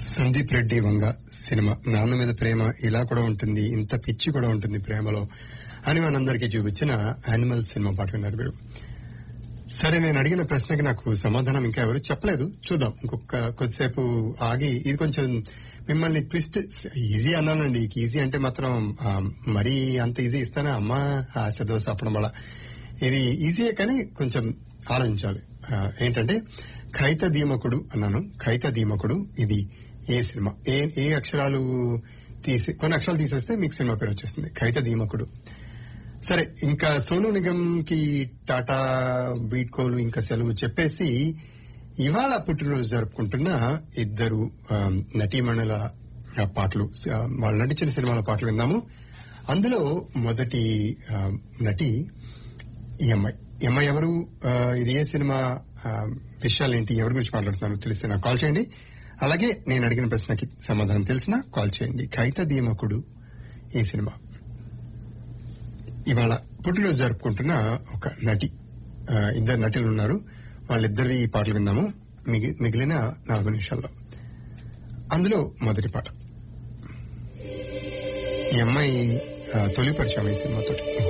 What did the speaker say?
సందీప్ రెడ్డి వంగ cinema నాన్న మీద ప్రేమ ఇలా కూడా ఉంటుంది ఇంత పిచ్చి కూడా ఉంటుంది ప్రేమలో అని మనందరికీ చూపించిన యానిమల్ సినిమా పాట విన్నారు మీరు సరే నేను అడిగిన ప్రశ్నకి నాకు సమాధానం ఇంకా ఎవరు చెప్పలేదు చూద్దాం ఇంకొక కొద్దిసేపు ఆగి ఇది కొంచెం మిమ్మల్ని ట్విస్ట్ ఈజీ అన్నానండి ఈజీ అంటే మాత్రం ఆ, మరీ అంత ఈజీ ఇస్తానా అమ్మ ఆశ దోశ అప్పడం వల్ల ఇది ఈజీయే కానీ కొంచెం ఆలోచించాలి ఆ, ఏంటంటే ఖైత దీమకుడు అన్నాను ఖైత దీమకుడు ఇది ఏ సినిమా ఏ ఏ అక్షరాలు తీసి కొన్ని అక్షరాలు తీసేస్తే మీకు సినిమా పేరు వచ్చేస్తుంది ఖైత దీమకుడు సరే ఇంకా సోను నిగమ్ కి టాటా బీట్ కోలు ఇంకా సెలవు చెప్పేసి ఇవాళ పుట్టినరోజు జరుపుకుంటున్న ఇద్దరు ఆ, నటీమణుల ఆ, పాటలు ఆ, వాళ్ళు నటించిన సినిమాల పాటలు విందాము అందులో మొదటి ఆ, నటి ఈ అమ్మాయి ఈ అమ్మాయి ఎవరు ఆ, ఇది ఏ సినిమా ఆ, విషయాలు ఏంటి ఎవరి గురించి మాట్లాడుతున్నారో తెలిస్తే నాకు కాల్ చేయండి అలాగే నేను అడిగిన ప్రశ్నకి సమాధానం తెలిసినా కాల్ చేయండి కైత దీమకుడు ఈ సినిమా ఇవాళ పుట్టినరోజు జరుపుకుంటున్న ఒక నటి ఆ, ఇద్దరు నటులు ఉన్నారు వాళ్ళిద్దరి పాటలు విందాము మిగి- మిగిలిన నాలుగు నిమిషాల్లో అందులో మొదటి పాట ఈ అమ్మాయి ఆ, తొలి పరిచయం ఈ సినిమాతోటి